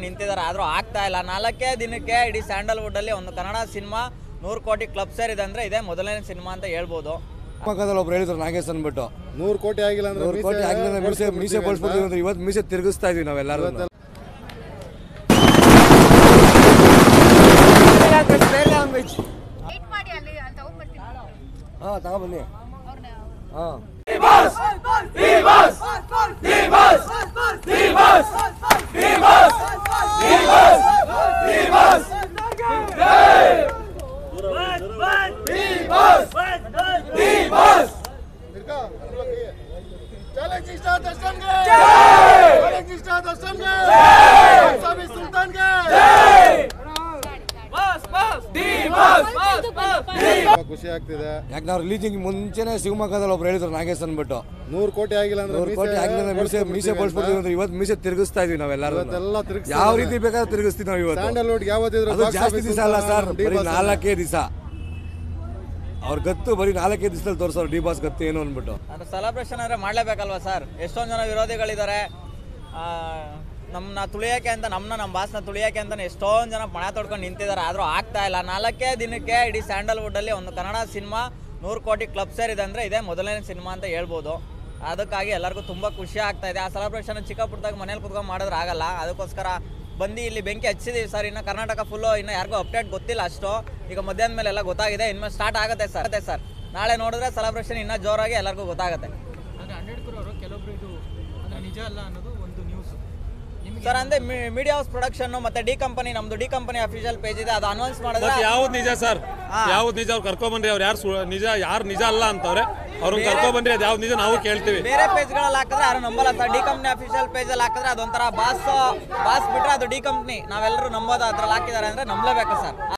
ನಿಂತಿದ್ದಾರೆ ಆದ್ರೂ ಆಗ್ತಾ ಇಲ್ಲ ನಾಲ್ಕೇ ದಿನಕ್ಕೆ ಇಡೀ ಸ್ಯಾಂಡಲ್ವುಡ್ ಅಲ್ಲಿ ಒಂದು ಕನ್ನಡ ಸಿನಿಮಾ ನೂರು ಕೋಟಿ ಕ್ಲಬ್ ಸೇರಿದೆ ಅಂದ್ರೆ ಇದೇ ಮೊದಲನೇ ಸಿನಿಮಾ ಅಂತ ಹೇಳ್ಬೋದು ಪಕ್ಕದಲ್ಲಿ ಒಬ್ರು ಹೇಳಿದ್ರು ನಾಗೇಶ್ ಅಂದ್ಬಿಟ್ಟು ನೂರು ಕೋಟಿ ಆಗಿಲ್ಲ ಅಂದ್ರೆ ನೂರು ಕೋಟಿ ಆಗಿಲ್ಲ ಮೀಸೆ ಮೀಸೆ ಬಳಸ್ಬಿಡ್ತೀವಿ ಅಂದ್ರೆ ಇವತ್ತು ಮೀಸೆ ತಿರುಗಿಸ್ತಾ ಇದೀವಿ ನಾವೆಲ್ಲರೂ ವೇಟ್ ಮಾಡಿ ಅಲ್ಲಿ ಅಲ್ಲಿ ತಗೊಂಡ್ಬರ್ತೀನಿ ಹಾಂ ತಗೊಬನ್ನಿ ಅವ್ರನ್ನ ಹಾಂ ಚಾಲೆಂಜಿಂಗ್ ಸ್ಟಾರ್ ದರ್ಶನ್ಗೆ ಚಾಲೆಂಜಿಂಗ್ ಸ್ಟಾರ್ ದರ್ಶನ್ಗೆ ಸ್ವಾಮಿ ಸುಲ್ತಾನ್ಗೆ ತುಂಬಾ ಖುಷಿ ಆಗ್ತಿದೆ ಯಾಕೆ ನಾವು ರಿಲೀಜಿಂಗ್ ಮುಂಚೆನೆ ಶಿವಮೊಗ್ಗದಲ್ಲಿ ಒಬ್ರು ಹೇಳಿದ್ರು ನಾಗೇಶ್ ಅಂದ್ಬಿಟ್ಟು ನೂರು ಕೋಟಿ ಆಗಿಲ್ಲ ಅಂದ್ರೆ ನೂರು ಕೋಟಿ ಆಗಿಲ್ಲ ಮೀಸೆ ಮೀಸೆ ಬಳಸ್ಬಿಡ್ತೀವಿ ಅಂದ್ರೆ ಇವತ್ತು ಮೀಸೆ ತಿರುಗಿಸ್ತಾ ಇದೀವಿ ನಾವೆಲ್ಲರೂ ಇವತ್ತೆಲ್ಲ ತಿರುಗಿಸ್ತಾ ಯಾವ ಇದ್ದಾರೆ. ರೀತಿ ಬೇಕಾದ್ರೂ ತಿರುಗಿಸ್ತೀವಿ ನಾವು ಇವತ್ತು ಸ್ಯಾಂಡಲ್ವುಡ್ ಯಾವತ್ತಿದ್ರು ಅದು box ಜಾಸ್ತಿ office ದಿವಸ ಅಲ್ಲ ಸರ್ ಡಿ ಬರೀ ಬಾಸ್ ಅಲ್ಲ. ನಾಲ್ಕೇ ದಿವಸ ಅವ್ರ ಗತ್ತು ಬರೀ ನಾಲ್ಕೇ ದಿವಸದಲ್ಲಿ ತೋರಿಸೋರು ಡಿ ಬಾಸ್ ಗತ್ತು ಏನು ಅಂದ್ಬಿಟ್ಟು ಅಂದ್ರೆ ಸೆಲೆಬ್ರೇಷನ್ ಅಂದ್ರೆ ಮಾಡಲೇಬೇಕಲ್ವಾ ಸರ್ ಎಷ್ಟೊಂದು ಜನ ವಿರೋಧಿಗಳಿದ್ದಾರೆ ಆ, ನಮ್ಮನ್ನ ತುಳಿಯೋಕೆ ಅಂತ ನಮ್ಮನ್ನ ನಮ್ಮ ಬಾಸ್ನ ತುಳಿಯೋಕೆ ಅಂತ ಎಷ್ಟೊಂದು ಜನ ಪಣ ತೊಡ್ಕೊಂಡು ನಿಂತಿದ್ದಾರೆ ಆದ್ರೂ ಆಗ್ತಾ ಇಲ್ಲ ನಾಲ್ಕೇ ದಿನಕ್ಕೆ ಇಡೀ ಸ್ಯಾಂಡಲ್ವುಡ್ ಅಲ್ಲಿ ಒಂದು ಕನ್ನಡ ಸಿನಿಮಾ ನೂರು ಕೋಟಿ ಕ್ಲಬ್ ಸೇರಿದೆ ಅಂದ್ರೆ ಇದೇ ಮೊದಲನೇ ಸಿನಿಮಾ ಅಂತ ಹೇಳ್ಬೋದು ಅದಕ್ಕಾಗಿ ಎಲ್ಲರಿಗೂ ತುಂಬ ಖುಷಿ ಆಗ್ತಾ ಇದೆ ಆ ಸೆಲೆಬ್ರೇಷನ್ ಚಿಕ್ಕ ಪುಟ್ಟದಾಗ ಮನೇಲಿ ಕುತ್ಕೊಂಡು ಮಾಡಿದ್ರೆ ಆಗಲ್ಲ ಅದಕ್ಕೋಸ್ಕರ ಬಂದು ಇಲ್ಲಿ ಬೆಂಕಿ ಹಚ್ಚಿದೀವಿ ಸರ್ ಇನ್ನು ಕರ್ನಾಟಕ ಫುಲ್ಲು ಇನ್ನು ಯಾರಿಗೂ ಅಪ್ಡೇಟ್ ಗೊತ್ತಿಲ್ಲ ಅಷ್ಟು ಈಗ ಮಧ್ಯಾಹ್ನ ಮೇಲೆ ಎಲ್ಲ ಗೊತ್ತಾಗಿದೆ ಇನ್ಮೇಲೆ ಸ್ಟಾರ್ಟ್ ಆಗುತ್ತೆ ಸರ್ ಆಗುತ್ತೆ ಸರ್ ನಾಳೆ ನೋಡಿದ್ರೆ ಸೆಲೆಬ್ರೇಷನ್ ಇನ್ನೂ ಜೋರಾಗಿ ಎಲ್ಲರಿಗೂ ಗೊತ್ತಾಗುತ್ತೆ ಅಂದರೆ ಅಂಬೇಡ್ಕರ್ ಅವರು ಕೆಲವೊಬ್ರು ಇದು ಅಂದರೆ ನಿಜ ಅಲ್ಲ ಅನ್ನೋದು ಒಂದು ನ್ಯೂಸ್ ನಿಮಗೆ ಸರ್ ಅಂದ್ರೆ ಮೀಡಿಯಾ ಹೌಸ್ ಪ್ರೊಡಕ್ಷನ್ ಮತ್ತೆ ಡಿ ಕಂಪನಿ ನಮ್ದು ಡಿ ಕಂಪನಿ ಅಫಿಷಿಯಲ್ ಪೇಜ್ ಇದೆ ಅದು ಅನೌನ್ಸ್ ಮಾಡಿದ್ರೆ ಬಟ್ ಯಾವ್ದು ನಿಜ ಸರ್ ಹಾ. ಯಾವ್ದು ನಿಜ ಅವ್ರು ಕರ್ಕೊಂಬನ್ರಿ ಅವ್ರು ಯಾರು ನಿಜ ಯಾರು ನಿಜ ಅಲ್ಲ ಅಂತವ್ರೆ ಅವ್ರನ್ನ ಕರ್ಕೊಂಬನ್ರಿ ಅದು ಯಾವ್ದು ನಿಜ ನಾವು ಕೇಳ್ತೀವಿ ಬೇರೆ ಪೇಜ್ಗಳಲ್ಲಿ ಹಾಕಿದ್ರೆ ಯಾರು ನಂಬಲ್ಲ sir D company official page ಅಲ್ಲಿ ಹಾಕಿದ್ರೆ ಅದೊಂಥರ ಬಾಸ್ ಬಾಸ್ ಬಿಟ್ರೆ ಅದು ಡಿ ಕಂಪ್ನಿ ನಾವೆಲ್ಲರೂ ನಂಬೋದು ಅದ್ರಲ್ಲಿ ಹಾಕಿದ್ದಾರೆ ಅಂದ್ರೆ ನಂಬಲೇಬೇಕು ಸರ್